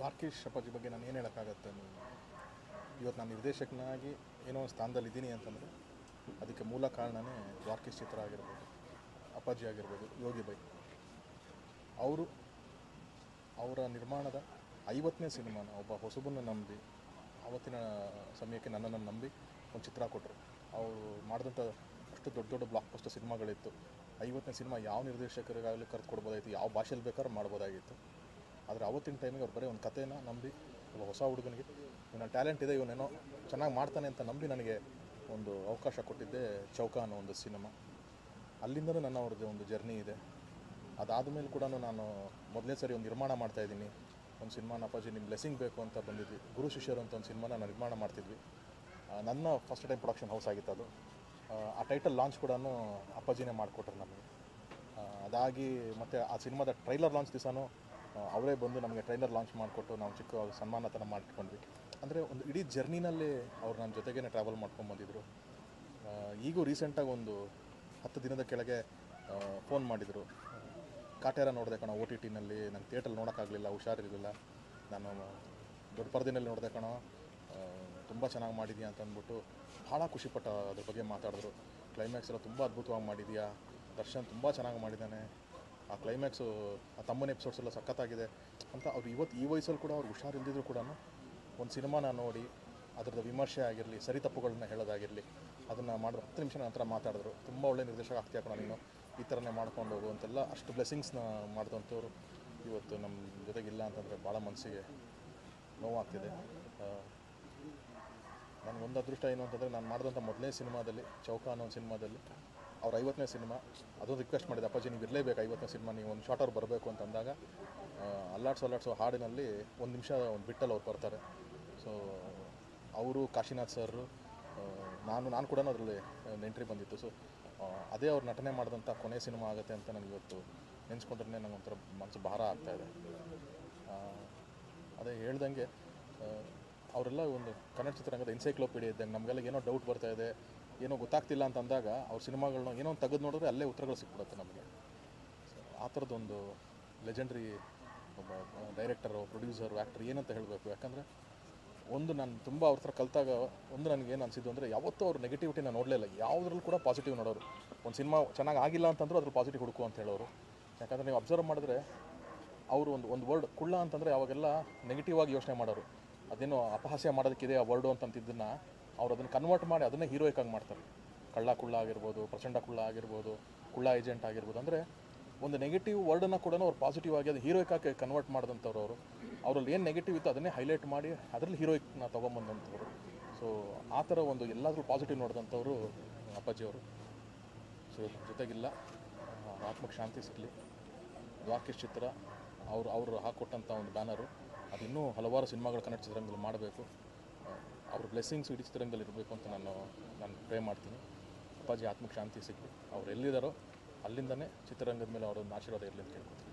ದ್ವಾರಕೀಶ್ ಅಪ್ಪಾಜಿ ಬಗ್ಗೆ ನಾನು ಏನು ಹೇಳೋಕ್ಕಾಗತ್ತೆ ನೀವು ಇವತ್ತು ನಾನು ನಿರ್ದೇಶಕನಾಗಿ ಏನೋ ಒಂದು ಸ್ಥಾನದಲ್ಲಿ ಇದ್ದೀನಿ ಅಂತಂದರೆ ಅದಕ್ಕೆ ಮೂಲ ಕಾರಣನೇ ದ್ವಾರಕೀಶ್ ಚಿತ್ರ ಆಗಿರ್ಬೋದು ಅಪ್ಪಾಜಿ ಆಗಿರ್ಬೋದು ಯೋಗಿ ಬೈ ಅವರು ಅವರ ನಿರ್ಮಾಣದ ಐವತ್ತನೇ ಸಿನಿಮಾನ ಒಬ್ಬ ಹೊಸಬನ್ನ ನಂಬಿ ಆವತ್ತಿನ ಸಮಯಕ್ಕೆ ನನ್ನನ್ನು ನಂಬಿ ಒಂದು ಚಿತ್ರ ಕೊಟ್ಟರು ಅವರು ಮಾಡಿದಂಥ ಅಷ್ಟು ದೊಡ್ಡ ದೊಡ್ಡ ಬ್ಲಾಕ್ ಬಸ್ಟರ್ ಸಿನಿಮಾಗಳಿತ್ತು ಐವತ್ತನೇ ಸಿನಿಮಾ ಯಾವ ನಿರ್ದೇಶಕರಿಗಾಗಲಿ ಕರೆದು ಕೊಡ್ಬೋದಾಗಿತ್ತು ಯಾವ ಭಾಷೆಯಲ್ಲಿ ಬೇಕಾದ್ರೂ ಮಾಡ್ಬೋದಾಗಿತ್ತು ಆದರೆ ಅವತ್ತಿನ ಟೈಮಿಗೆ ಅವ್ರು ಬರೀ ಒಂದು ಕಥೆನ ನಂಬಿ ಒಬ್ಬ ಹೊಸ ಹುಡುಗನಿಗೆ ಇವನ ಟ್ಯಾಲೆಂಟ್ ಇದೆ ಇವನೇನೋ ಚೆನ್ನಾಗಿ ಮಾಡ್ತಾನೆ ಅಂತ ನಂಬಿ ನನಗೆ ಒಂದು ಅವಕಾಶ ಕೊಟ್ಟಿದ್ದೆ ಚೌಕ ಅನ್ನೋ ಒಂದು ಸಿನಿಮಾ ಅಲ್ಲಿಂದಲೂ ನನ್ನ ಅವ್ರದ್ದು ಒಂದು ಜರ್ನಿ ಇದೆ ಅದಾದ ಮೇಲೆ ಕೂಡ ನಾನು ಮೊದಲನೇ ಸರಿ ಒಂದು ನಿರ್ಮಾಣ ಮಾಡ್ತಾಯಿದ್ದೀನಿ ಒಂದು ಸಿನಿಮಾನ ಅಪ್ಪಾಜಿ ನಿಮ್ಮ ಬ್ಲೆಸ್ಸಿಂಗ್ ಬೇಕು ಅಂತ ಬಂದಿದ್ವಿ ಗುರು ಶಿಷ್ಯರು ಅಂತ ಒಂದು ಸಿನಿಮಾನ ನಾನು ನಿರ್ಮಾಣ ಮಾಡ್ತಿದ್ವಿ ಆ, ನನ್ನ ಫಸ್ಟ್ ಟೈಮ್ ಪ್ರೊಡಕ್ಷನ್ ಹೌಸ್ ಆಗಿತ್ತು ಅದು ಆ, ಆ ಟೈಟಲ್ ಲಾಂಚ್ ಕೂಡ ಅಪ್ಪಾಜಿನೇ ಮಾಡಿಕೊಟ್ರು ನಮಗೆ ಆ, ಅದಾಗಿ ಮತ್ತು ಆ ಸಿನಿಮಾದ ಟ್ರೈಲರ್ ಲಾಂಚ್ ದಿವಸನೂ ಅವರೇ ಬಂದು ನಮಗೆ ಟ್ರೈಲರ್ ಲಾಂಚ್ ಮಾಡಿಕೊಟ್ಟು ನಾವು ಚಿಕ್ಕ ಸನ್ಮಾನ ಥರ ಮಾಡಿಟ್ಕೊಂಡ್ವಿ ಅಂದರೆ ಒಂದು ಇಡೀ ಜರ್ನಿನಲ್ಲಿ ಅವ್ರು ನನ್ನ ಜೊತೆಗೇ ಟ್ರಾವೆಲ್ ಮಾಡ್ಕೊಂಡು ಬಂದಿದ್ದರು ಆ, ಈಗೂ ರೀಸೆಂಟಾಗಿ ಒಂದು ಹತ್ತು ದಿನದ ಕೆಳಗೆ ಫೋನ್ ಮಾಡಿದರು ಕಾಟೇರ ನೋಡಿದೆ ಕಣೋ ಓ ಟಿ ಟಿನಲ್ಲಿ ನಂಗೆ ಥಿಯೇಟ್ರಲ್ಲಿ ನೋಡೋಕ್ಕಾಗಲಿಲ್ಲ ಹುಷಾರಿರಲಿಲ್ಲ ನಾನು ದೊಡ್ಡ ಪರದೆನಲ್ಲಿ ನೋಡಿದೆ ಕಣೋ ತುಂಬ ಚೆನ್ನಾಗಿ ಮಾಡಿದ್ಯಾ ಅಂತ ಅಂದ್ಬಿಟ್ಟು ಭಾಳ ಖುಷಿಪಟ್ಟ ಅದ್ರ ಬಗ್ಗೆ ಮಾತಾಡಿದ್ರು ಕ್ಲೈಮ್ಯಾಕ್ಸ್ ಎಲ್ಲ ತುಂಬ ಅದ್ಭುತವಾಗಿ ಮಾಡಿದ್ಯಾ ದರ್ಶನ್ ತುಂಬ ಚೆನ್ನಾಗಿ ಮಾಡಿದ್ದಾನೆ ಆ ಕ್ಲೈಮ್ಯಾಕ್ಸು ಆ ತಮ್ಮನ ಎಪಿಸೋಡ್ಸ್ ಎಲ್ಲ ಸಖತ್ತಾಗಿದೆ ಅಂತ ಅವ್ರು ಇವತ್ತು ಈ ವಯಸ್ಸಲ್ಲಿ ಕೂಡ ಅವ್ರು ಹುಷಾರಿಲ್ದಿದ್ರು ಕೂಡ ಒಂದು ಸಿನಿಮಾನ ನೋಡಿ ಅದರದ್ದು ವಿಮರ್ಶೆ ಆಗಿರಲಿ ಸರಿ ತಪ್ಪುಗಳನ್ನ ಹೇಳೋದಾಗಿರಲಿ ಅದನ್ನು ಮಾಡಿದ ಹತ್ತು ನಿಮಿಷ ನಂತರ ಮಾತಾಡಿದ್ರು ತುಂಬ ಒಳ್ಳೆ ನಿರ್ದೇಶಕ ಆಗ್ತೀಯ ಕಣ ನೀನು ಈ ಥರನೇ ಮಾಡ್ಕೊಂಡು ಹೋಗು ಅಂತೆಲ್ಲ ಅಷ್ಟು ಬ್ಲೆಸ್ಸಿಂಗ್ಸ್ನ ಮಾಡಿದಂಥವ್ರು ಇವತ್ತು ನಮ್ಮ ಜೊತೆಗಿಲ್ಲ ಅಂತಂದರೆ ಭಾಳ ಮನಸ್ಸಿಗೆ ನೋವಾಗ್ತಿದೆ ಆ, ನನಗೊಂದು ಅದೃಷ್ಟ ಏನು ಅಂತಂದರೆ ನಾನು ಮಾಡಿದಂಥ ಮೊದಲನೇ ಸಿನಿಮಾದಲ್ಲಿ ಚೌಕ ಅನ್ನೋ ಒಂದು ಸಿನಿಮಾದಲ್ಲಿ ಅವ್ರ ಐವತ್ತನೇ ಸಿನಿಮಾ ಅದೊಂದು ರಿಕ್ವೆಸ್ಟ್ ಮಾಡಿದೆ ಅಪ್ಪಾಜಿ ನೀವು ಇರಲೇಬೇಕು ಐವತ್ತನೇ ಸಿನಿಮಾ ನೀವು ಒಂದು ಶಾರ್ಟ್ ಅವ್ರು ಬರಬೇಕು ಅಂತ ಅಂದಾಗ ಆ, ಅಲ್ಲಾಡ್ಸೋ ಅಲ್ಲಾಡ್ಸೋ ಹಾಡಿನಲ್ಲಿ ಒಂದು ನಿಮಿಷ ಒಂದು ಬಿಟ್ಟಲ್ಲಿ ಅವ್ರು ಬರ್ತಾರೆ ಸೊ ಅವರು ಕಾಶಿನಾಥ್ ಸರ್ ನಾನು ನಾನು ಕೂಡ ಅದರಲ್ಲಿ ಒಂದು ಎಂಟ್ರಿ ಬಂದಿತ್ತು ಸೊ ಅದೇ ಅವ್ರು ನಟನೆ ಮಾಡಿದಂಥ ಕೊನೆ ಸಿನಿಮಾ ಆಗುತ್ತೆ ಅಂತ ನನಗೆ ಇವತ್ತು ನೆನೆಸ್ಕೊಂಡ್ರೆ ನಂಗೆ ಒಂಥರ ಮನಸ್ಸು ಭಾರ ಆಗ್ತಾಯಿದೆ ಅದೇ ಹೇಳ್ದಂಗೆ ಆ, ಅವರೆಲ್ಲ ಒಂದು ಕನ್ನಡ ಚಿತ್ರರಂಗದ ಎನ್ಸೈಕ್ಲೋಪೀಡಿಯಾ ಇದ್ದಂಗೆ ನಮಗೆಲ್ಲ ಏನೋ ಡೌಟ್ ಬರ್ತಾ ಇದೆ ಏನೋ ಗೊತ್ತಾಗ್ತಿಲ್ಲ ಅಂತ ಅಂದಾಗ ಅವ್ರ ಸಿನಿಮಾಗಳನ್ನ ಏನೋ ಒಂದು ತೆಗೆದು ನೋಡಿದ್ರೆ ಅಲ್ಲೇ ಉತ್ತರಗಳು ಸಿಕ್ಬಿಡುತ್ತೆ ನಮಗೆ ಸೊ ಆ ಥರದ್ದೊಂದು ಲೆಜೆಂಡ್ರಿ ಒಬ್ಬ ಡೈರೆಕ್ಟರು ಪ್ರೊಡ್ಯೂಸರು ಆ್ಯಕ್ಟರ್ ಏನಂತ ಹೇಳಬೇಕು ಯಾಕಂದರೆ ಒಂದು ನಾನು ತುಂಬ ಅವ್ರ ಹತ್ರ ಕಲ್ತಾಗ ಒಂದು ನನಗೆ ಏನು ಅನಿಸಿದ್ದು ಅಂದರೆ ಯಾವತ್ತೂ ಅವ್ರು ನೆಗೆಟಿವಿಟಿನ ನೋಡಲೇ ಇಲ್ಲ ಯಾವುದ್ರಲ್ಲೂ ಕೂಡ ಪಾಸಿಟಿವ್ ನೋಡೋರು ಒಂದು ಸಿನಿಮಾ ಚೆನ್ನಾಗಿ ಆಗಿಲ್ಲ ಅಂತಂದ್ರೂ ಅದ್ರ ಪಾಸಿಟಿವ್ ಹುಡುಕು ಅಂತ ಹೇಳೋರು ಯಾಕಂದರೆ ನೀವು ಅಬ್ಸರ್ವ್ ಮಾಡಿದ್ರೆ ಅವರು ಒಂದು ಒಂದು ವರ್ಡ್ ಕುಳ್ಳ ಅಂತಂದರೆ ಅವಾಗೆಲ್ಲ ನೆಗೆಟಿವ್ ಆಗಿ ಯೋಚನೆ ಮಾಡೋರು ಅದೇನೋ ಅಪಹಾಸ್ಯ ಮಾಡೋದಕ್ಕಿದೆ ಆ ವರ್ಡು ಅಂತಂತಿದ್ದನ್ನು ಅವ್ರು ಅದನ್ನು ಕನ್ವರ್ಟ್ ಮಾಡಿ ಅದನ್ನೇ ಹೀರೋಯಿಕ್ ಆಗಿ ಮಾಡ್ತಾರೆ ಕಳ್ಳ ಕುಳ್ಳ ಆಗಿರ್ಬೋದು ಪ್ರಚಂಡ ಕುಳ್ಳ ಆಗಿರ್ಬೋದು ಕುಳ್ಳ ಏಜೆಂಟ್ ಆಗಿರ್ಬೋದು ಅಂದರೆ ಒಂದು ನೆಗೆಟಿವ್ ವರ್ಡನ್ನು ಕೂಡ ಅವ್ರು ಪಾಸಿಟಿವ್ ಆಗಿ ಅದು ಹೀರೋಯಿಕ್ ಆಗಿ ಕನ್ವರ್ಟ್ ಮಾಡಿದಂಥವ್ರು ಅವರು ಅವರಲ್ಲಿ ಏನು ನೆಗೆಟಿವ್ ಇತ್ತು ಅದನ್ನೇ ಹೈಲೈಟ್ ಮಾಡಿ ಅದರಲ್ಲಿ ಹೀರೋಯಿಕ್ನ ತೊಗೊಂಬಂದಂಥವ್ರು ಸೊ ಆ ಥರ ಒಂದು ಎಲ್ಲಾದರೂ ಪಾಸಿಟಿವ್ ನೋಡಿದಂಥವ್ರು ಅಪ್ಪಾಜಿಯವರು ಸೊ ನಮ್ಮ ಜೊತೆಗಿಲ್ಲ ಆ, ಆತ್ಮಕ್ಕೆ ಶಾಂತಿ ಸಿಗಲಿ ದ್ವಾರಕೀಶ್ ಚಿತ್ರ ಅವರು ಅವರು ಹಾಕ್ಕೊಟ್ಟಂಥ ಒಂದು ಬ್ಯಾನರು ಅದಿನ್ನೂ ಹಲವಾರು ಸಿನಿಮಾಗಳು ಕನ್ನಡ ಚಿತ್ರರಂಗದಲ್ಲಿ ಮಾಡಬೇಕು ಅವ್ರ ಬ್ಲೆಸ್ಸಿಂಗ್ಸ್ ಇಡೀ ಚಿತ್ರರಂಗದಲ್ಲಿ ಇರಬೇಕು ಅಂತ ನಾನು ನಾನು ಪ್ರೇ ಮಾಡ್ತೀನಿ ಅಪ್ಪಾಜಿ ಆತ್ಮಕ್ಕೆ ಶಾಂತಿ ಸಿಗಲಿ ಅವ್ರು ಎಲ್ಲಿದ್ದಾರೋ ಅಲ್ಲಿಂದನೇ ಚಿತ್ರರಂಗದ ಮೇಲೆ ಅವರೊಂದು ಆಶೀರ್ವಾದ ಇರಲಿ ಅಂತ ಕೇಳ್ಕೊತೀನಿ